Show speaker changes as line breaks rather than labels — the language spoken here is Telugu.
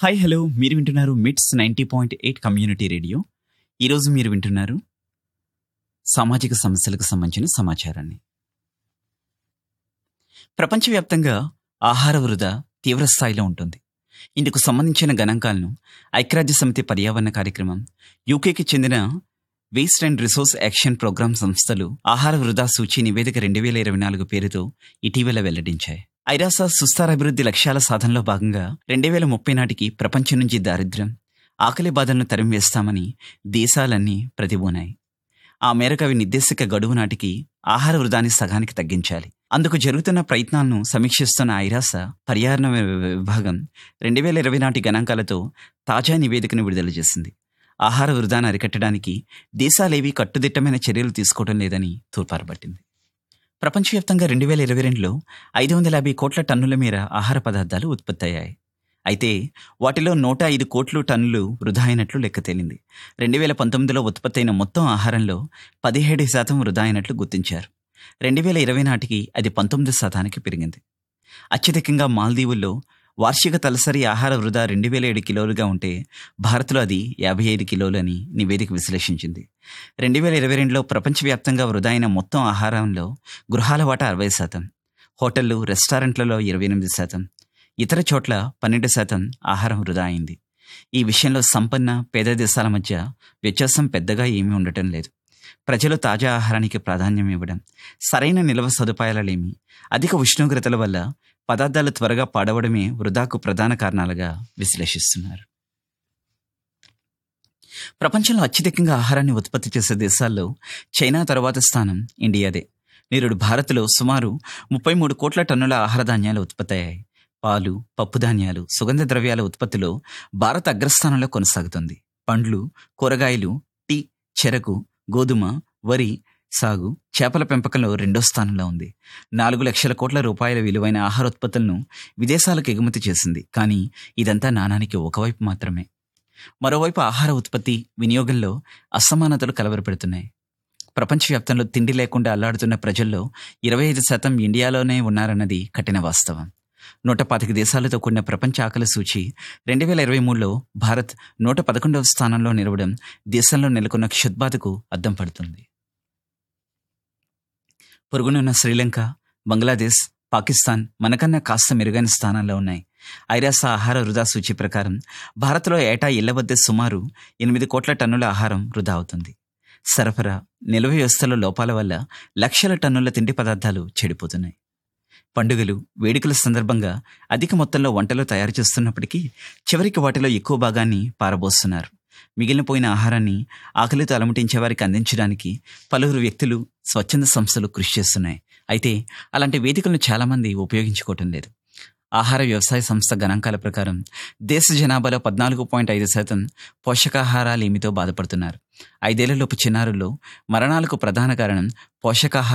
హాయ్ హలో మీరు వింటున్నారు MITS ninety point eight community radio ఈరోజు మీరు వింటున్నారు సామాజిక సమస్యలకు సంబంధించిన సమాచారాన్ని ప్రపంచవ్యాప్తంగా ఆహార వృధా తీవ్ర స్థాయిలో ఉంటుంది ఇందుకు సంబంధించిన గణాంకాలను ఐక్యరాజ్య సమితి పర్యావరణ కార్యక్రమం యూకేకి చెందిన waste and resource action programme సంస్థలు ఆహార వృధా సూచి నివేదిక రెండు వేల ఇరవై నాలుగు పేరుతో ఇటీవల వెల్లడించాయి ఐరాస సుస్థార అభివృద్ధి లక్ష్యాల సాధనలో భాగంగా రెండు వేల ముప్పై నాటికి ప్రపంచం నుంచి దారిద్ర్యం ఆకలి బాధలను తరిమివేస్తామని దేశాలన్నీ ప్రతిబూనాయి ఆ మేరకు అవి నిర్దేశిక గడువు నాటికి ఆహార వృధాన్ని సగానికి తగ్గించాలి అందుకు జరుగుతున్న ప్రయత్నాలను సమీక్షిస్తున్న ఐరాస పర్యావరణ వి- విభాగం రెండు వేల ఇరవై నాటి గణాంకాలతో తాజా నివేదికను విడుదల చేసింది ఆహార వృధాను అరికట్టడానికి దేశాలేవి కట్టుదిట్టమైన చర్యలు తీసుకోవడం లేదని తూర్పారబట్టింది ప్రపంచవ్యాప్తంగా రెండు వేల ఇరవై రెండులో ఐదు వందల యాభై కోట్ల టన్నుల మేర ఆహార పదార్థాలు ఉత్పత్తి అయ్యాయి అయితే వాటిలో నూట ఐదు కోట్లు టన్నులు వృధా అయినట్లు లెక్క తేలింది రెండు వేల పంతొమ్మిదిలో ఉత్పత్తి అయిన మొత్తం ఆహారంలో పదిహేడు శాతం వృధా అయినట్లు గుర్తించారు రెండు వేల ఇరవై నాటికి అది పంతొమ్మిది శాతానికి పెరిగింది అత్యధికంగా మాల్దీవుల్లో వార్షిక తలసరి ఆహార వృధా రెండు వేల ఏడు కిలోలుగా ఉంటే భారత్లో అది యాభై ఐదు కిలోలు అని నివేదిక విశ్లేషించింది రెండు వేల ఇరవై రెండులో ప్రపంచవ్యాప్తంగా వృధా అయిన మొత్తం ఆహారంలో గృహాల వాటా అరవై శాతం హోటళ్లు రెస్టారెంట్లలో ఇరవై ఎనిమిది శాతం ఇతర చోట్ల పన్నెండు శాతం ఆహారం వృధా అయింది ఈ విషయంలో సంపన్న పేద దేశాల మధ్య వ్యత్యాసం పెద్దగా ఏమీ ఉండటం లేదు ప్రజలు తాజా ఆహారానికి ప్రాధాన్యం ఇవ్వడం సరైన నిల్వ సదుపాయాలలేమి అధిక ఉష్ణోగ్రతల వల్ల పదార్థాలు త్వరగా పాడవడమే వృధాకు ప్రధాన కారణాలుగా విశ్లేషిస్తున్నారు ప్రపంచంలో అత్యధికంగా ఆహారాన్ని ఉత్పత్తి చేసే దేశాల్లో చైనా తర్వాత స్థానం ఇండియాదే నేరుడు భారత్లో సుమారు ముప్పై మూడు కోట్ల టన్నుల ఆహార ధాన్యాలు ఉత్పత్తి అయ్యాయి పాలు పప్పుధాన్యాలు సుగంధ ద్రవ్యాల ఉత్పత్తిలో భారత్ అగ్రస్థానంలో కొనసాగుతుంది పండ్లు కూరగాయలు టీ చెరకు గోధుమ వరి సాగు చేపల పెంపకంలో రెండో స్థానంలో ఉంది నాలుగు లక్షల కోట్ల రూపాయల విలువైన ఆహార ఉత్పత్తులను విదేశాలకు ఎగుమతి చేసింది కానీ ఇదంతా నాణానికి ఒకవైపు మాత్రమే మరోవైపు ఆహార ఉత్పత్తి వినియోగంలో అసమానతలు కలవరపెడుతున్నాయి ప్రపంచవ్యాప్తంలో తిండి లేకుండా అల్లాడుతున్న ప్రజల్లో ఇరవై ఐదు శాతం ఇండియాలోనే ఉన్నారన్నది కఠిన వాస్తవం నూట పాతిక దేశాలతో కూడిన ప్రపంచ ఆకలి సూచి రెండు వేల ఇరవై మూడులో భారత్ నూట పదకొండవ స్థానంలో నిలవడం దేశంలో నెలకొన్న క్షుద్బాధకు అద్దం పడుతుంది పొరుగునున్న శ్రీలంక బంగ్లాదేశ్ పాకిస్తాన్ మనకన్నా కాస్త మెరుగైన స్థానాల్లో ఉన్నాయి ఐరాస ఆహార వృధా సూచి ప్రకారం భారత్లో ఏటా ఇళ్ల వద్ద సుమారు ఎనిమిది కోట్ల టన్నుల ఆహారం వృధా అవుతుంది సరఫరా నిల్వ వ్యవస్థల లోపాల వల్ల లక్షల టన్నుల తిండి పదార్థాలు చెడిపోతున్నాయి పండుగలు వేడుకల సందర్భంగా అధిక మొత్తంలో వంటలు తయారు చేస్తున్నప్పటికీ చివరికి వాటిలో ఎక్కువ భాగాన్ని పారబోస్తున్నారు మిగిలినపోయిన ఆహారాన్ని ఆకలితో అలమటించే వారికి అందించడానికి పలువురు వ్యక్తులు స్వచ్ఛంద సంస్థలు కృషి చేస్తున్నాయి అయితే అలాంటి వేదికలను చాలామంది ఉపయోగించుకోవటం లేదు ఆహార వ్యవసాయ సంస్థ గణాంకాల ప్రకారం దేశ జనాభాలో పద్నాలుగు పాయింట్ ఐదు శాతం పోషకాహారాలేమితో బాధపడుతున్నారు ఐదేళ్లలోపు చిన్నారుల్లో మరణాలకు ప్రధాన కారణం పోషకాహార